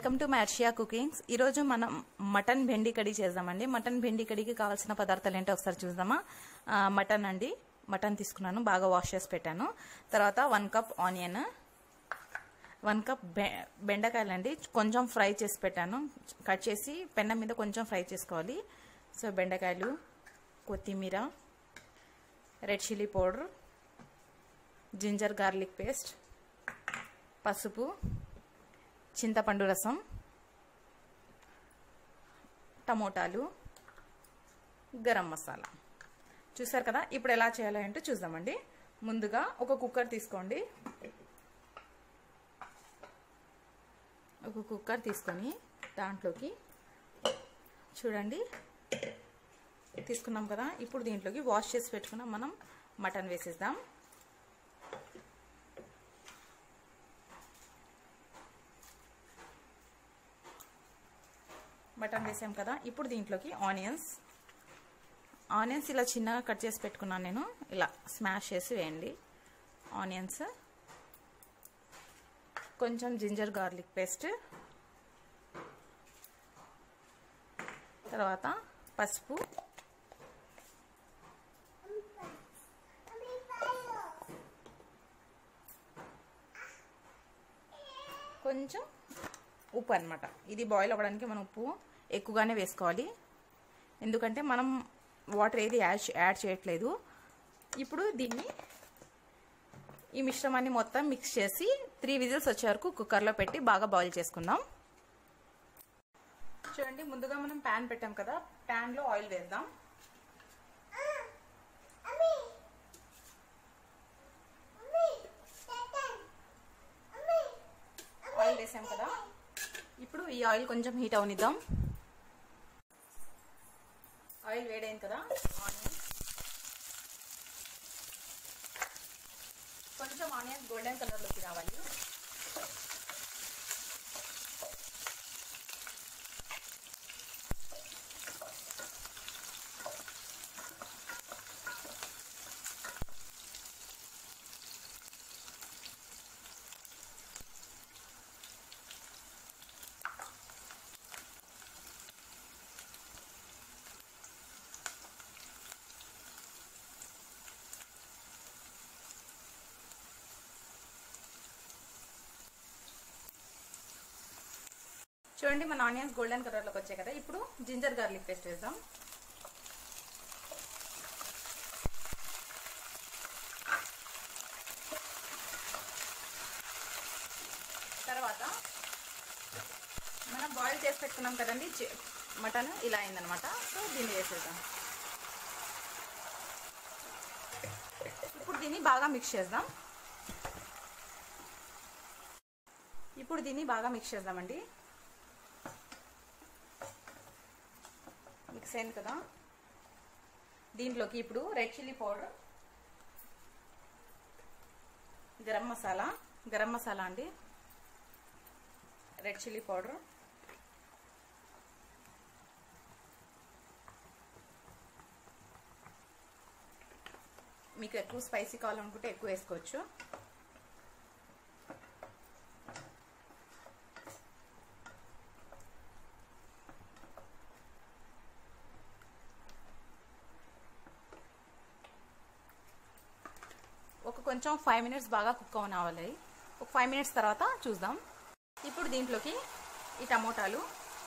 welcome to మ్యార్షియా cookings ఈరోజు మనం mutton బెండి కడి చేద్దామండి మటన్ బెండి కడికి కావాల్సిన పదార్థాలు ఏంటో ఒకసారి చూద్దామా ఆ, మటన్ అండి మటన్ తీసుకున్నాను బాగా వాష్ చేసి పెట్టాను తర్వాత one cup onion one cup బె బెండకాయలు అండి కొంచెం ఫ్రై చేసి పెట్టాను కట్ చేసి పెన్న మీద కొంచెం ఫ్రై చేసుకోవాలి సో బెండకాయలు కొత్తిమీర red chilli powder ginger garlic paste పసుపు చింతపండు రసం టమోటాలు గరం మసాలా చూసారు కదా ఇప్పుడు ఎలా చేయాలో ఏంటో చూద్దామండి ముందుగా ఒక కుక్కర్ తీసుకోండి ఒక కుక్కర్ తీసుకొని దాంట్లోకి చూడండి తీసుకున్నాం కదా ఇప్పుడు దీంట్లోకి వాష్ చేసి పెట్టుకున్నాం మనం మటన్ వేసేద్దాం మటన్ వేసాం కదా ఇప్పుడు దీంట్లోకి ఆనియన్స్ ఆనియన్స్ ఇలా చిన్నగా కట్ చేసి పెట్టుకున్నాను నేను ఇలా స్మాష్ చేసి వేయండి ఆనియన్స్ కొంచెం జింజర్ గార్లిక్ పేస్ట్ తర్వాత పసుపు కొంచెం ఉప్పు అనమాట ఇది బాయిల్ అవ్వడానికి మనం ఉప్పు ఎక్కువగానే వేసుకోవాలి ఎందుకంటే మనం వాటర్ ఏది యాడ్ యాడ్ చేయట్లేదు ఇప్పుడు దీన్ని ఈ మిశ్రమాన్ని మొత్తం మిక్స్ చేసి త్రీ విజిల్స్ వచ్చే వరకు కుక్కర్లో పెట్టి బాగా బాయిల్ చేసుకుందాం చూడండి ముందుగా మనం ప్యాన్ పెట్టాం కదా ప్యాన్లో ఆయిల్ వేద్దాం ఆయిల్ వేసాం కదా ఇప్పుడు ఈ ఆయిల్ కొంచెం హీట్ అవనిద్దాం ఆయిల్ వేడైంది కదా ఆనియన్ కొంచెం ఆనియన్స్ గోల్డెన్ కలర్లోకి రావాలి చూడండి మన ఆనియన్స్ గోల్డెన్ కలర్లోకి వచ్చాయి కదా ఇప్పుడు జింజర్ గార్లిక్ పేస్ట్ వేద్దాం తర్వాత మనం బాయిల్ చేసి పెట్టుకున్నాం కదండి మటన్ ఇలా అయిందనమాట సో దీన్ని వేసేద్దాం ఇప్పుడు దీన్ని బాగా మిక్స్ చేద్దాం ఇప్పుడు దీన్ని బాగా మిక్స్ చేద్దామండి మిక్స్ అయింది కదా దీంట్లోకి ఇప్పుడు red chilli powder garam masala garam masala అండి రెడ్ చిల్లీ పౌడర్ మీకు ఎక్కువ స్పైసీ కావాలనుకుంటే ఎక్కువ వేసుకోవచ్చు ఒక కొంచెం ఫైవ్ మినిట్స్ బాగా కుక్ అవనవాలి ఒక ఫైవ్ మినిట్స్ తర్వాత చూద్దాం ఇప్పుడు దీంట్లోకి ఈ టమోటాలు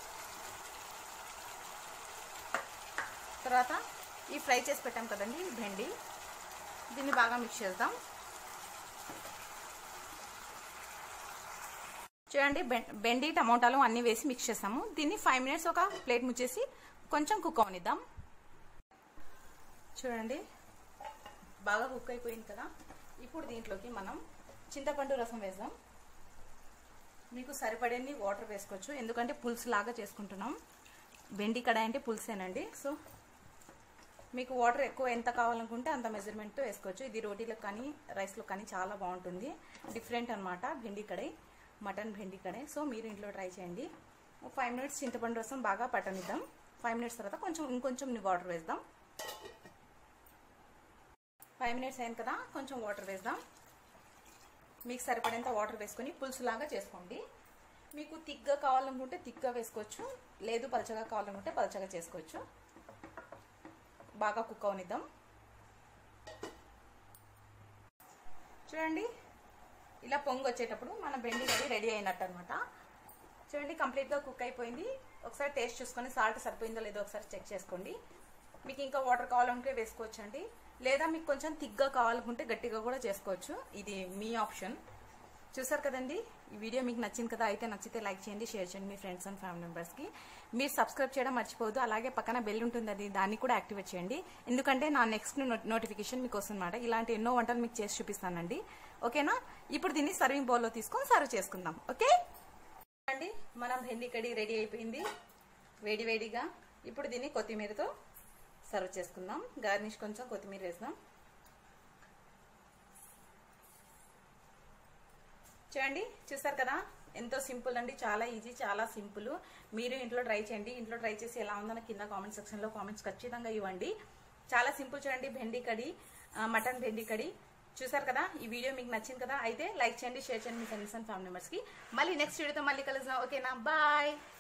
తర్వాత ఈ ఫ్రై చేసి పెట్టాం కదండి భెండి దీన్ని బాగా మిక్స్ చేద్దాం చూడండి బెండి టమోటాలు అన్నీ వేసి మిక్స్ చేస్తాము దీన్ని ఫైవ్ మినిట్స్ ఒక ప్లేట్ ముచ్చేసి కొంచెం కుక్ అవనిద్దాం చూడండి బాగా కుక్ అయిపోయింది కదా ఇప్పుడు దీంట్లోకి మనం చింతపండు రసం వేద్దాం మీకు సరిపడేని వాటర్ వేసుకోవచ్చు ఎందుకంటే పులుసు లాగా చేసుకుంటున్నాం బెండి కడాయి అంటే పులుసేనండి సో మీకు వాటర్ ఎక్కువ ఎంత కావాలనుకుంటే అంత మెజర్మెంట్తో వేసుకోవచ్చు ఇది రోటీలకు కానీ రైస్లో కానీ చాలా బాగుంటుంది డిఫరెంట్ అనమాట బెండి కడాయి మటన్ బెండి కడాయి సో మీరు ఇంట్లో ట్రై చేయండి ఫైవ్ మినిట్స్ చింతపండు రసం బాగా పట్టనిద్దాం ఫైవ్ మినిట్స్ తర్వాత కొంచెం ఇంకొంచెం వాటర్ వేద్దాం ఫైవ్ మినిట్స్ అయింది కదా కొంచెం వాటర్ వేద్దాం మీకు సరిపడేంత వాటర్ వేసుకొని పులుసులాగా చేసుకోండి మీకు తిగ్గా కావాలనుకుంటే తిగ్గా వేసుకోవచ్చు లేదు పలచగా కావాలనుకుంటే పలచగా చేసుకోవచ్చు బాగా కుక్ అవనిద్దాం చూడండి ఇలా పొంగు వచ్చేటప్పుడు మన బెండి కర్రీ రెడీ అయినట్టు అనమాట చూడండి కంప్లీట్గా కుక్ అయిపోయింది ఒకసారి టేస్ట్ చూసుకొని సాల్ట్ సరిపోయిందో లేదో ఒకసారి చెక్ చేసుకోండి మీకు ఇంకా వాటర్ కావాలనుకుంటే వేసుకోవచ్చు అండి లేదా మీకు కొంచెం థిక్గా కావాలనుకుంటే గట్టిగా కూడా చేసుకోవచ్చు ఇది మీ ఆప్షన్ చూసారు కదండి ఈ వీడియో మీకు నచ్చింది కదా అయితే నచ్చితే లైక్ చేయండి షేర్ చేయండి మీ ఫ్రెండ్స్ అండ్ ఫ్యామిలీ మెంబర్స్కి మీరు సబ్స్క్రైబ్ చేయడం మర్చిపోవద్దు అలాగే పక్కన బెల్ ఉంటుంది అది దాన్ని కూడా యాక్టివేట్ చేయండి ఎందుకంటే నా నెక్స్ట్ నోటిఫికేషన్ మీకు వస్తుందన్నమాట ఇలాంటి ఎన్నో వంటలు మీకు చేసి చూపిస్తానండి ఓకేనా ఇప్పుడు దీన్ని సర్వింగ్ బౌల్లో తీసుకొని సర్వ్ చేసుకుందాం ఓకే అండి మనం బెండి కడి రెడీ అయిపోయింది వేడి వేడిగా ఇప్పుడు దీన్ని కొత్తిమీరతో సర్వ్ చేసుకుందాం గార్నిష్ కొంచెం కొత్తిమీర వేద్దాం చూడండి చూసారు కదా ఎంతో సింపుల్ అండి చాలా ఈజీ చాలా సింపుల్ మీరు ఇంట్లో ట్రై చేయండి ఇంట్లో ట్రై చేసి ఎలా ఉందో నాకు కింద కామెంట్ సెక్షన్లో కామెంట్స్ ఖచ్చితంగా ఇవ్వండి చాలా సింపుల్ చూడండి బెండి కడి మటన్ బెండి కడి చూసారు కదా ఈ వీడియో మీకు నచ్చింది కదా అయితే లైక్ చేయండి షేర్ చేయండి మీ ఫ్రెండ్స్ అండ్ ఫ్యామిలీ మెంబర్స్కి మళ్ళీ నెక్స్ట్ వీడియోతో మళ్ళీ కలుద్దాం ఓకేనా బాయ్